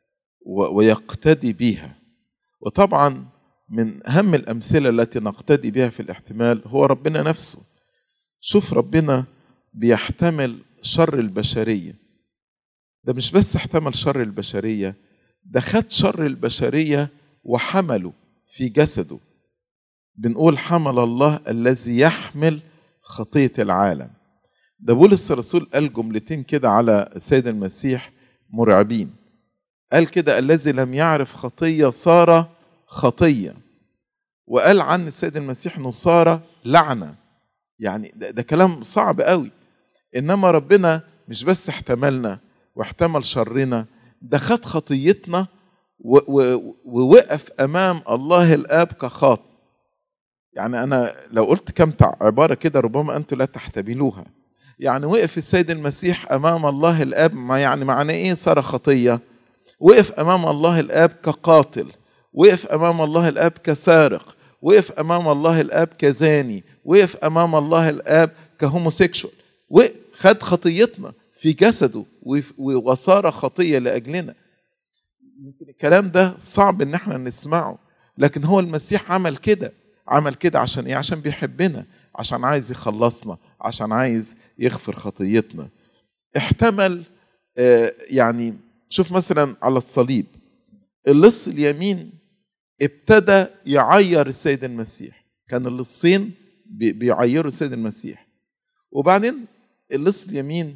ويقتدي بها وطبعا من اهم الامثلة التي نقتدي بها في الاحتمال هو ربنا نفسه شوف ربنا بيحتمل شر البشريه ده مش بس احتمل شر البشريه ده خد شر البشريه وحمله في جسده بنقول حمل الله الذي يحمل خطيه العالم ده بولس الرسول قال جملتين كده على السيد المسيح مرعبين قال كده الذي لم يعرف خطيه صار خطيه وقال عن السيد المسيح انه صار لعنه يعني ده, ده كلام صعب قوي انما ربنا مش بس احتملنا واحتمل شرنا ده خد خطيتنا ووقف امام الله الاب كخاطئ يعني انا لو قلت كم عباره كده ربما انتم لا تحتملوها يعني وقف السيد المسيح امام الله الاب ما يعني معناه ايه صار خطيه وقف امام الله الاب كقاتل وقف امام الله الاب كسارق وقف امام الله الاب كزاني وقف امام الله الاب كهوموسيكشوال وخد خطيتنا في جسده وصار خطيه لاجلنا يمكن الكلام ده صعب ان احنا نسمعه لكن هو المسيح عمل كده عمل كده عشان ايه عشان بيحبنا عشان عايز يخلصنا عشان عايز يغفر خطيتنا احتمل آه يعني شوف مثلا على الصليب اللص اليمين ابتدى يعير السيد المسيح كان اللصين بيعيروا السيد المسيح وبعدين اللص اليمين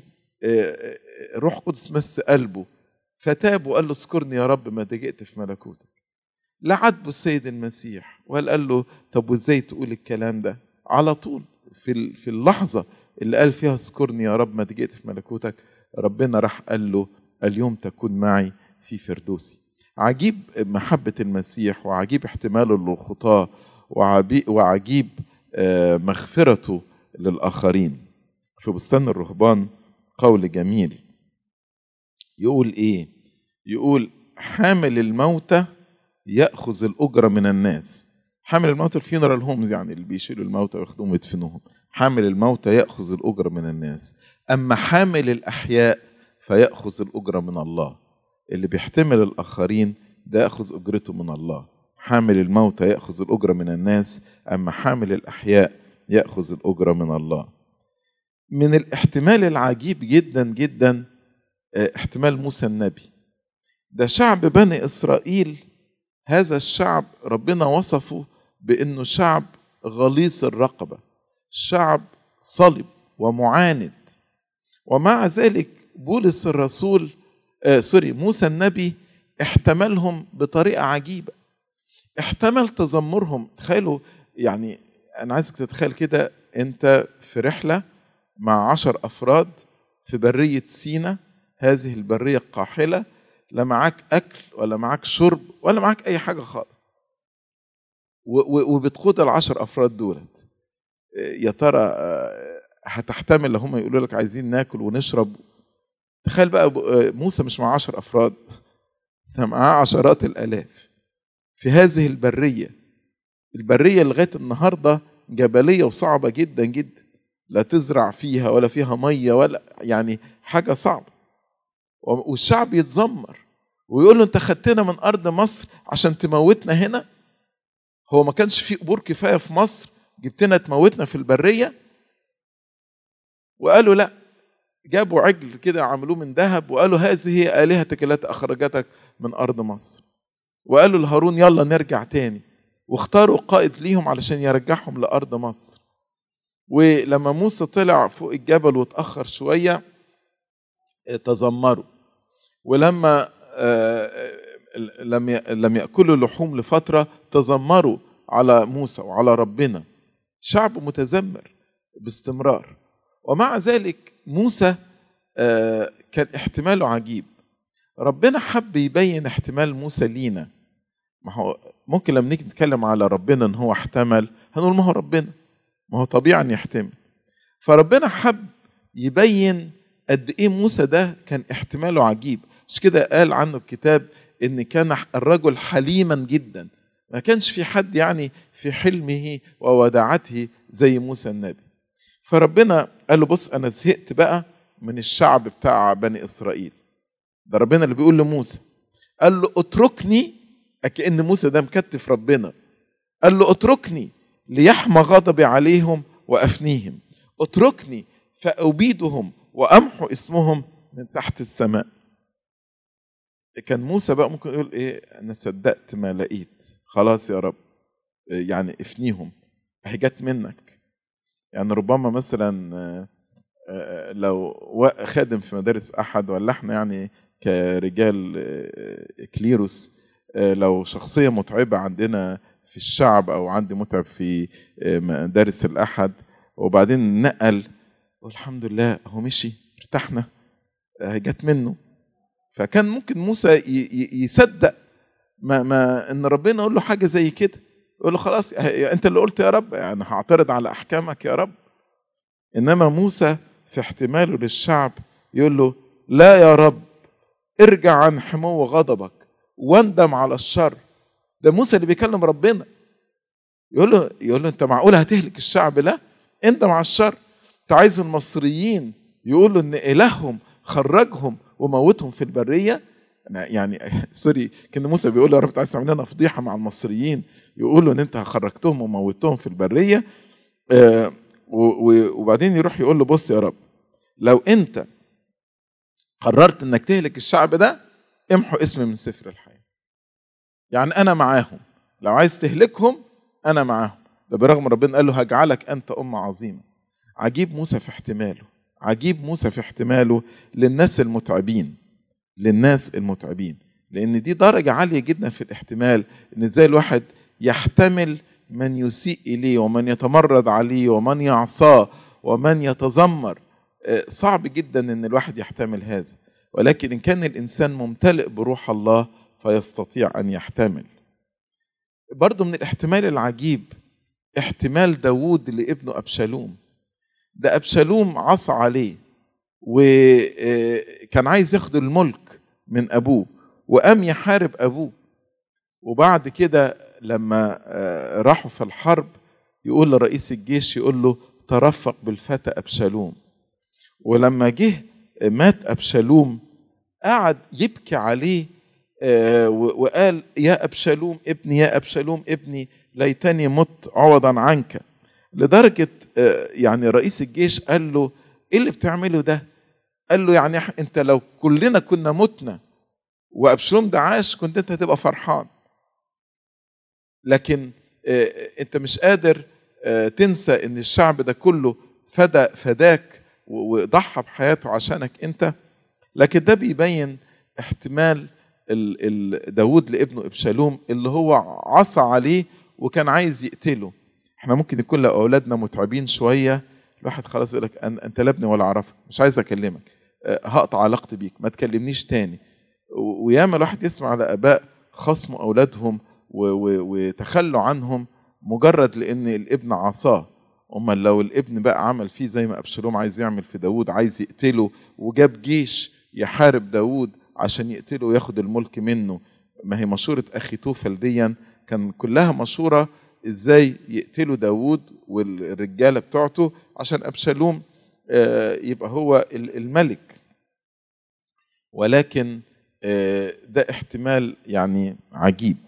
روح قدس مس قلبه فتاب وقال له اذكرني يا رب ما جئت في ملكوتك لا عاتبه السيد المسيح ولا قال له طب وازاي تقول الكلام ده على طول في في اللحظه اللي قال فيها اذكرني يا رب ما جئت في ملكوتك ربنا راح قال له اليوم تكون معي في فردوسي عجيب محبة المسيح وعجيب احتماله للخطاة وعجيب مغفرته للآخرين في بستان الرهبان قول جميل يقول ايه يقول حامل الموتى ياخذ الاجره من الناس حامل الموتى الفيونرال هومز يعني اللي بيشيلوا الموتى وياخدوهم ويدفنوهم حامل الموتى ياخذ الاجره من الناس اما حامل الاحياء فياخذ الاجره من الله اللي بيحتمل الاخرين ده ياخذ اجرته من الله حامل الموتى ياخذ الاجره من الناس اما حامل الاحياء ياخذ الاجره من الله من الاحتمال العجيب جدا جدا احتمال موسى النبي ده شعب بني اسرائيل هذا الشعب ربنا وصفه بانه شعب غليظ الرقبه شعب صلب ومعاند ومع ذلك بولس الرسول آه سوري موسى النبي احتملهم بطريقه عجيبه احتمل تذمرهم تخيلوا يعني انا عايزك تتخيل كده انت في رحله مع عشر افراد في بريه سينا هذه البريه القاحله لا معاك اكل ولا معاك شرب ولا معاك اي حاجه خالص وبتقود العشر افراد دولت يا ترى هتحتمل لو هم يقولوا لك عايزين ناكل ونشرب تخيل بقى موسى مش مع عشر افراد ده معاه عشرات الالاف في هذه البريه البريه لغايه النهارده جبليه وصعبه جدا جدا لا تزرع فيها ولا فيها ميه ولا يعني حاجه صعبه والشعب يتذمر ويقول له انت خدتنا من ارض مصر عشان تموتنا هنا هو ما كانش في قبور كفايه في مصر جبتنا تموتنا في البريه وقالوا لا جابوا عجل كده عملوه من ذهب وقالوا هذه هي الهتك التي اخرجتك من ارض مصر وقالوا لهارون يلا نرجع تاني واختاروا قائد ليهم علشان يرجعهم لارض مصر ولما موسى طلع فوق الجبل واتاخر شويه تذمروا ولما لم لم ياكلوا لحوم لفتره تذمروا على موسى وعلى ربنا شعب متذمر باستمرار ومع ذلك موسى كان احتماله عجيب ربنا حب يبين احتمال موسى لينا ما هو ممكن لما نيجي نتكلم على ربنا ان هو احتمل هنقول ما هو ربنا ما هو طبيعي ان يحتمل فربنا حب يبين قد ايه موسى ده كان احتماله عجيب مش كده قال عنه الكتاب ان كان الرجل حليما جدا ما كانش في حد يعني في حلمه ووداعته زي موسى النبي فربنا قال له بص انا زهقت بقى من الشعب بتاع بني اسرائيل ده ربنا اللي بيقول لموسى قال له اتركني كأن موسى ده مكتف ربنا قال له اتركني ليحمى غضبي عليهم وافنيهم اتركني فابيدهم وامحو اسمهم من تحت السماء كان موسى بقى ممكن يقول ايه انا صدقت ما لقيت خلاص يا رب يعني افنيهم اهي جت منك يعني ربما مثلا لو خادم في مدارس احد ولا احنا يعني كرجال كليروس لو شخصيه متعبه عندنا في الشعب او عندي متعب في مدارس الاحد وبعدين نقل والحمد لله هو مشي ارتحنا جت منه فكان ممكن موسى يصدق ما, ما ان ربنا يقول له حاجه زي كده يقول له خلاص انت اللي قلت يا رب يعني هعترض على احكامك يا رب انما موسى في احتماله للشعب يقول له لا يا رب ارجع عن حمو غضبك واندم على الشر ده موسى اللي بيكلم ربنا يقول له يقول له انت معقول هتهلك الشعب لا اندم على الشر انت عايز المصريين يقولوا ان الههم خرجهم وموتهم في البريه يعني سوري كان موسى بيقول يا رب انت عايز تعمل لنا فضيحه مع المصريين يقولوا ان انت خرجتهم وموتتهم في البريه آه وبعدين يروح يقول له بص يا رب لو انت قررت انك تهلك الشعب ده امحو اسمي من سفر الحياه يعني انا معاهم لو عايز تهلكهم انا معاهم ده برغم ربنا قال له هجعلك انت امه عظيمه عجيب موسى في احتماله عجيب موسى في احتماله للناس المتعبين للناس المتعبين لان دي درجه عاليه جدا في الاحتمال ان ازاي الواحد يحتمل من يسيء اليه ومن يتمرد عليه ومن يعصاه ومن يتذمر صعب جدا ان الواحد يحتمل هذا ولكن ان كان الانسان ممتلئ بروح الله فيستطيع ان يحتمل برضه من الاحتمال العجيب احتمال داوود لابنه ابشالوم ده ابشالوم عصى عليه وكان عايز ياخد الملك من ابوه وقام يحارب ابوه وبعد كده لما آه، راحوا في الحرب يقول لرئيس الجيش يقول له ترفق بالفتى ابشالوم ولما جه مات ابشالوم قعد يبكي عليه آه، و- وقال يا ابشالوم ابني يا ابشالوم ابني ليتني مت عوضا عنك لدرجه آه، يعني رئيس الجيش قال له ايه اللي بتعمله ده قال له يعني إح- انت لو كلنا كنا متنا وابشالوم ده عاش كنت انت هتبقى فرحان لكن آه، انت مش قادر آه، تنسى ان الشعب ده كله فدى فداك و- وضحى بحياته عشانك انت لكن ده بيبين احتمال ال- ال- داود لابنه ابشالوم اللي هو عصى عليه وكان عايز يقتله احنا ممكن يكون لو اولادنا متعبين شويه الواحد خلاص يقول لك أن- انت لا ابني ولا اعرفك مش عايز اكلمك أه، هقطع علاقتي بيك ما تكلمنيش تاني و- وياما الواحد يسمع على اباء خصموا اولادهم و- و- وتخلوا عنهم مجرد لان الابن عصاه امال لو الابن بقى عمل فيه زي ما ابشالوم عايز يعمل في داود عايز يقتله وجاب جيش يحارب داود عشان يقتله وياخد الملك منه ما هي مشورة أخي توفل ديا كان كلها مشورة إزاي يقتلوا داود والرجالة بتوعته عشان أبشالوم آه، يبقى هو ال- الملك ولكن آه، ده احتمال يعني عجيب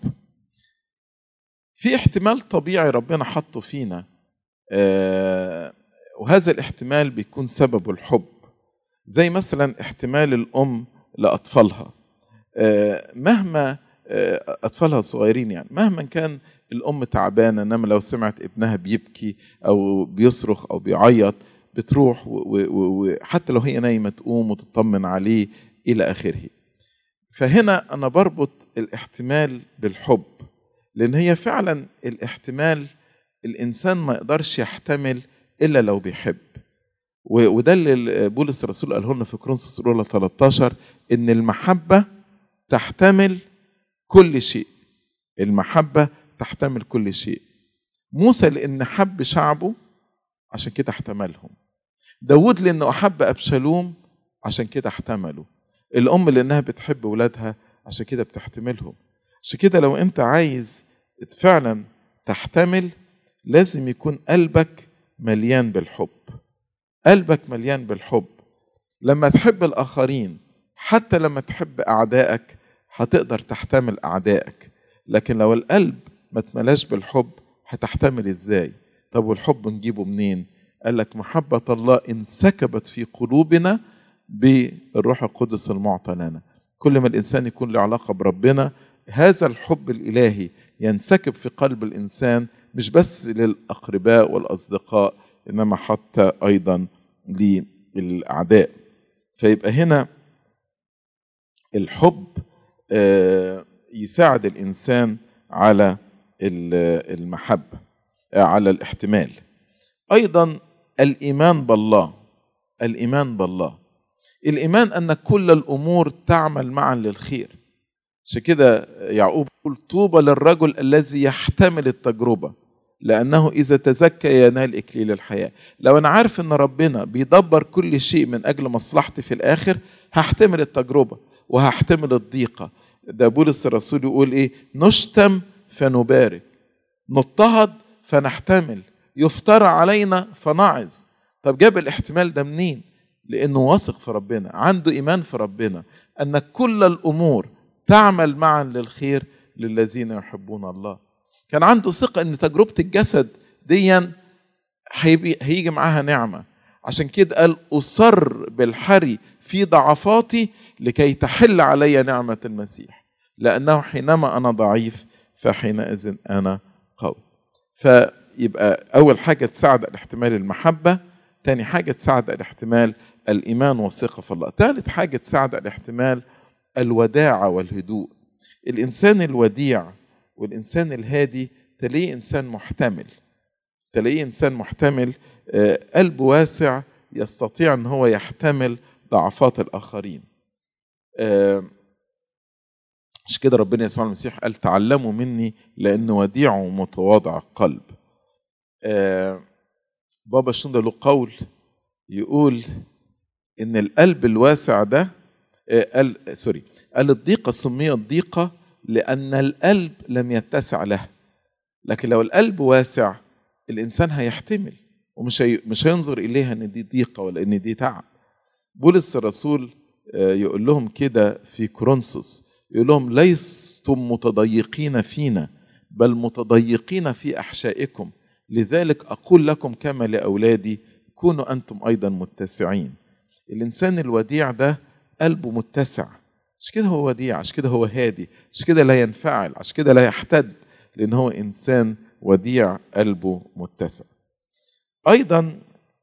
في احتمال طبيعي ربنا حطه فينا آه، وهذا الاحتمال بيكون سببه الحب زي مثلا احتمال الام لاطفالها آه، مهما آه، اطفالها الصغيرين يعني مهما كان الام تعبانه انما لو سمعت ابنها بيبكي او بيصرخ او بيعيط بتروح و- و- وحتى لو هي نايمه تقوم وتطمن عليه الى اخره فهنا انا بربط الاحتمال بالحب لان هي فعلا الاحتمال الانسان ما يقدرش يحتمل الا لو بيحب و- وده اللي بولس الرسول قاله لنا في كورنثوس الاولى 13 ان المحبه تحتمل كل شيء المحبه تحتمل كل شيء موسى لان حب شعبه عشان كده احتملهم داود لانه احب ابشالوم عشان كده احتمله الام لانها بتحب ولادها عشان كده بتحتملهم عشان كده لو انت عايز فعلا تحتمل لازم يكون قلبك مليان بالحب قلبك مليان بالحب لما تحب الآخرين حتى لما تحب أعدائك هتقدر تحتمل أعدائك لكن لو القلب ما اتملاش بالحب هتحتمل إزاي طب والحب نجيبه منين قال لك محبة الله انسكبت في قلوبنا بالروح القدس المعطى لنا كل ما الإنسان يكون له علاقة بربنا هذا الحب الإلهي ينسكب في قلب الإنسان مش بس للأقرباء والأصدقاء إنما حتى أيضا للأعداء فيبقى هنا الحب آه، يساعد الإنسان على ال- المحبة آه، على الاحتمال أيضا الإيمان بالله الإيمان بالله الإيمان أن كل الأمور تعمل معا للخير عشان كده يعقوب يقول طوبى للرجل الذي يحتمل التجربة لأنه إذا تزكى ينال إكليل الحياة لو أنا عارف أن ربنا بيدبر كل شيء من أجل مصلحتي في الآخر هحتمل التجربة وهحتمل الضيقة ده بولس الرسول يقول إيه نشتم فنبارك نضطهد فنحتمل يفترى علينا فنعظ طب جاب الاحتمال ده منين لأنه واثق في ربنا عنده إيمان في ربنا أن كل الأمور تعمل معا للخير للذين يحبون الله كان عنده ثقة ان تجربة الجسد ديا هيبي- هيجي معاها نعمة عشان كده قال أصر بالحري في ضعفاتي لكي تحل علي نعمة المسيح لأنه حينما أنا ضعيف فحينئذ أنا قوي فيبقى أول حاجة تساعد على احتمال المحبة تاني حاجة تساعد على احتمال الإيمان والثقة في الله ثالث حاجة تساعد على احتمال الوداعة والهدوء الإنسان الوديع والإنسان الهادي تلاقيه إنسان محتمل تلاقيه إنسان محتمل آه، قلب واسع يستطيع أن هو يحتمل ضعفات الآخرين آه، عشان كده ربنا يسوع المسيح قال تعلموا مني لأن وديع ومتواضع القلب آه، بابا شنودة له قول يقول إن القلب الواسع ده آه، قال سوري قال الضيقة سميت ضيقة لأن القلب لم يتسع لها لكن لو القلب واسع الإنسان هيحتمل ومش هي... مش هينظر إليها إن دي ضيقة ولا إن دي تعب بولس الرسول يقول لهم كده في كورنثوس يقول لهم لستم متضيقين فينا بل متضيقين في أحشائكم لذلك أقول لكم كما لأولادي كونوا أنتم أيضا متسعين الإنسان الوديع ده قلبه متسع عشان كده هو وديع عشان كده هو هادي عشان كده لا ينفعل عشان كده لا يحتد لأن هو إنسان وديع قلبه متسع أيضا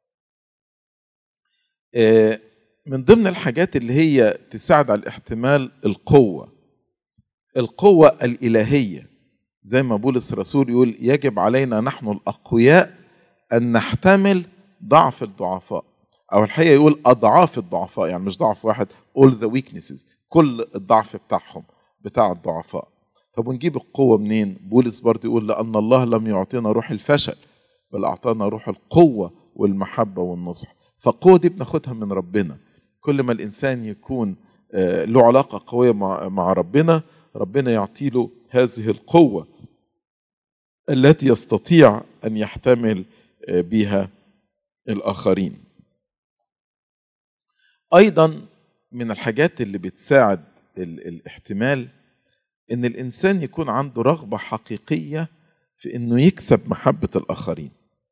من ضمن الحاجات اللي هي تساعد على الاحتمال القوة القوة الإلهية زي ما بولس الرسول يقول يجب علينا نحن الأقوياء أن نحتمل ضعف الضعفاء أو الحقيقة يقول أضعاف الضعفاء يعني مش ضعف واحد all the weaknesses كل الضعف بتاعهم بتاع الضعفاء طب ونجيب القوة منين بولس برضه يقول لأن الله لم يعطينا روح الفشل بل أعطانا روح القوة والمحبة والنصح فالقوة دي بناخدها من ربنا كل ما الإنسان يكون له علاقة قوية مع ربنا ربنا يعطي له هذه القوة التي يستطيع أن يحتمل بها الآخرين أيضا من الحاجات اللي بتساعد الاحتمال إن الإنسان يكون عنده رغبة حقيقية في إنه يكسب محبة الآخرين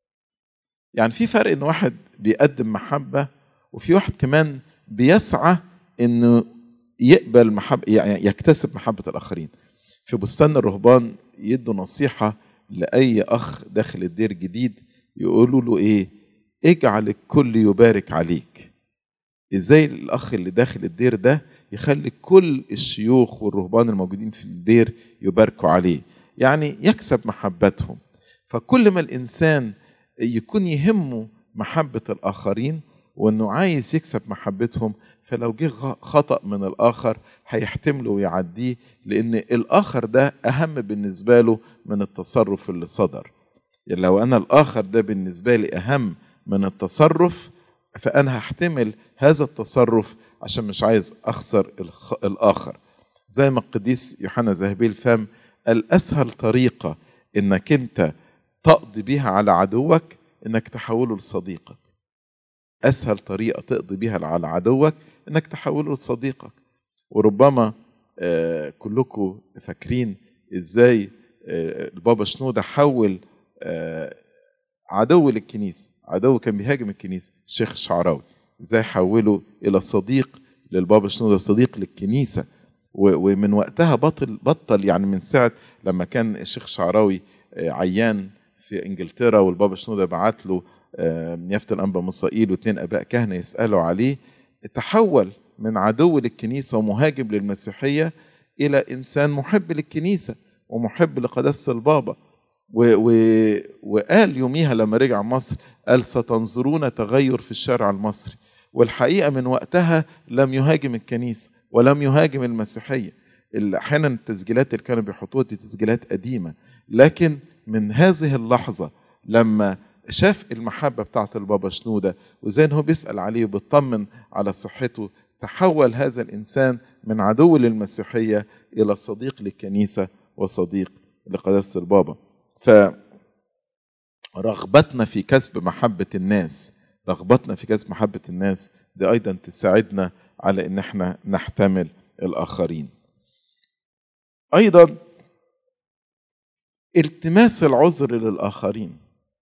يعني في فرق إن واحد بيقدم محبة وفي واحد كمان بيسعى إنه يقبل محبة يعني يكتسب محبة الآخرين في بستان الرهبان يدوا نصيحة لأي أخ داخل الدير جديد يقولوا له إيه اجعل الكل يبارك عليك ازاي الاخ اللي داخل الدير ده يخلي كل الشيوخ والرهبان الموجودين في الدير يباركوا عليه يعني يكسب محبتهم فكل ما الانسان يكون يهمه محبه الاخرين وانه عايز يكسب محبتهم فلو جه خطا من الاخر هيحتمله ويعديه لان الاخر ده اهم بالنسبه له من التصرف اللي صدر يعني لو انا الاخر ده بالنسبه لي اهم من التصرف فانا هحتمل هذا التصرف عشان مش عايز اخسر الاخر زي ما القديس يوحنا ذهبي الفم قال اسهل طريقه انك انت تقضي بيها على عدوك انك تحوله لصديقك اسهل طريقه تقضي بيها على عدوك انك تحوله لصديقك وربما آه كلكم فاكرين ازاي آه البابا شنوده حول آه عدو للكنيسه عدو كان بيهاجم الكنيسه الشيخ الشعراوي ازاي حوله الى صديق للبابا شنوده صديق للكنيسه ومن وقتها بطل بطل يعني من ساعه لما كان الشيخ الشعراوي عيان في انجلترا والبابا شنوده بعت له يافت الانبا مصائيل واثنين اباء كهنه يسالوا عليه تحول من عدو للكنيسه ومهاجم للمسيحيه الى انسان محب للكنيسه ومحب لقداسه البابا و و وقال يوميها لما رجع مصر قال ستنظرون تغير في الشارع المصري والحقيقه من وقتها لم يهاجم الكنيسه ولم يهاجم المسيحيه احيانا التسجيلات اللي كانوا بيحطوها دي تسجيلات قديمه لكن من هذه اللحظه لما شاف المحبه بتاعت البابا شنوده وزي هو بيسال عليه وبيطمن على صحته تحول هذا الانسان من عدو للمسيحيه الى صديق للكنيسه وصديق لقداسه البابا فرغبتنا في كسب محبة الناس رغبتنا في كسب محبة الناس دي أيضا تساعدنا على إن احنا نحتمل الآخرين أيضا التماس العذر للآخرين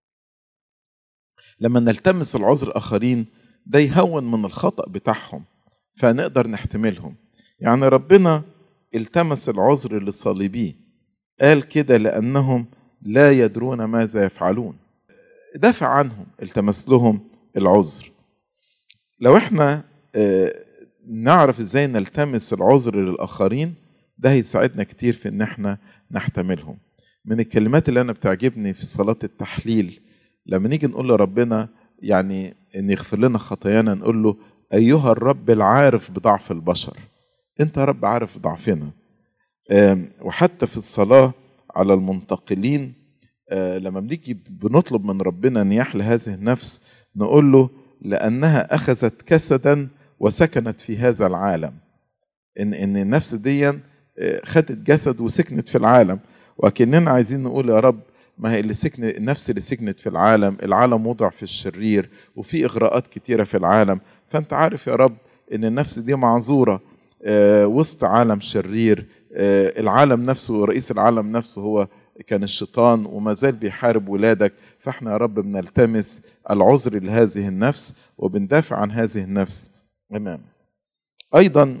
لما نلتمس العذر الآخرين ده يهون من الخطأ بتاعهم فنقدر نحتملهم يعني ربنا التمس العذر لصليبيه قال كده لأنهم لا يدرون ماذا يفعلون دافع عنهم التمس لهم العذر لو احنا نعرف ازاي نلتمس العذر للاخرين ده هيساعدنا كتير في ان احنا نحتملهم من الكلمات اللي انا بتعجبني في صلاة التحليل لما نيجي نقول لربنا يعني ان يغفر لنا خطايانا نقول له ايها الرب العارف بضعف البشر انت يا رب عارف ضعفنا وحتى في الصلاه على المنتقلين لما بنيجي بنطلب من ربنا ان يحل هذه النفس نقول له لانها اخذت كسدا وسكنت في هذا العالم ان ان النفس دي خدت جسد وسكنت في العالم وكأننا عايزين نقول يا رب ما هي اللي سكن النفس اللي سكنت في العالم العالم وضع في الشرير وفي اغراءات كتيره في العالم فانت عارف يا رب ان النفس دي معذوره آه وسط عالم شرير آه العالم نفسه ورئيس العالم نفسه هو كان الشيطان وما زال بيحارب ولادك فاحنا يا رب بنلتمس العذر لهذه النفس وبندافع عن هذه النفس امام ايضا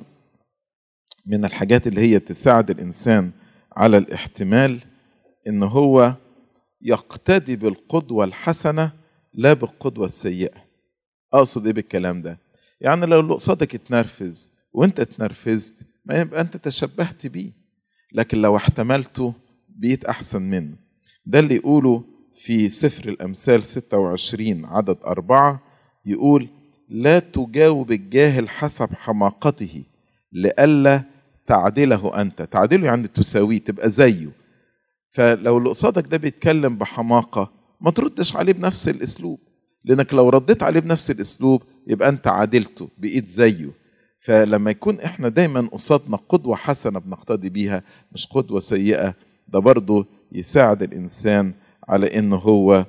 من الحاجات اللي هي تساعد الانسان على الاحتمال ان هو يقتدي بالقدوه الحسنه لا بالقدوه السيئه اقصد ايه بالكلام ده يعني لو اللي قصادك اتنرفز وانت اتنرفزت ما يبقى انت تشبهت بيه لكن لو احتملته بقيت احسن منه ده اللي يقوله في سفر الامثال 26 عدد أربعة يقول لا تجاوب الجاهل حسب حماقته لئلا تعدله انت تعدله يعني تساويه تبقى زيه فلو اللي قصادك ده بيتكلم بحماقه ما تردش عليه بنفس الاسلوب لانك لو رديت عليه بنفس الاسلوب يبقى انت عادلته بقيت زيه فلما يكون احنا دايما قصادنا قدوه حسنه بنقتدي بيها مش قدوه سيئه ده برضه يساعد الانسان على انه هو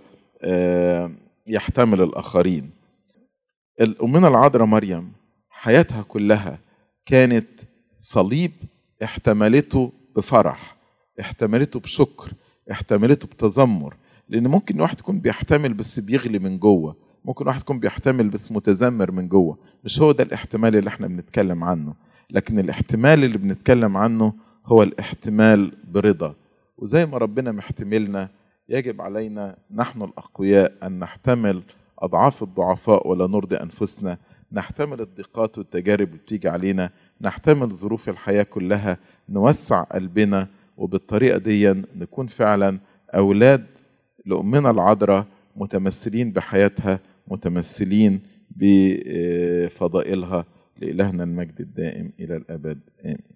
يحتمل الاخرين الامنا العذراء مريم حياتها كلها كانت صليب احتملته بفرح احتملته بشكر احتملته بتذمر لان ممكن واحد يكون بيحتمل بس بيغلي من جوه ممكن واحد يكون بيحتمل بس متذمر من جوه مش هو ده الاحتمال اللي احنا بنتكلم عنه لكن الاحتمال اللي بنتكلم عنه هو الاحتمال برضا وزي ما ربنا محتملنا يجب علينا نحن الاقوياء ان نحتمل اضعاف الضعفاء ولا نرضي انفسنا نحتمل الضيقات والتجارب اللي بتيجي علينا نحتمل ظروف الحياه كلها نوسع قلبنا وبالطريقه دي نكون فعلا اولاد لامنا العذراء متمثلين بحياتها متمثلين بفضائلها لإلهنا المجد الدائم إلى الأبد آمين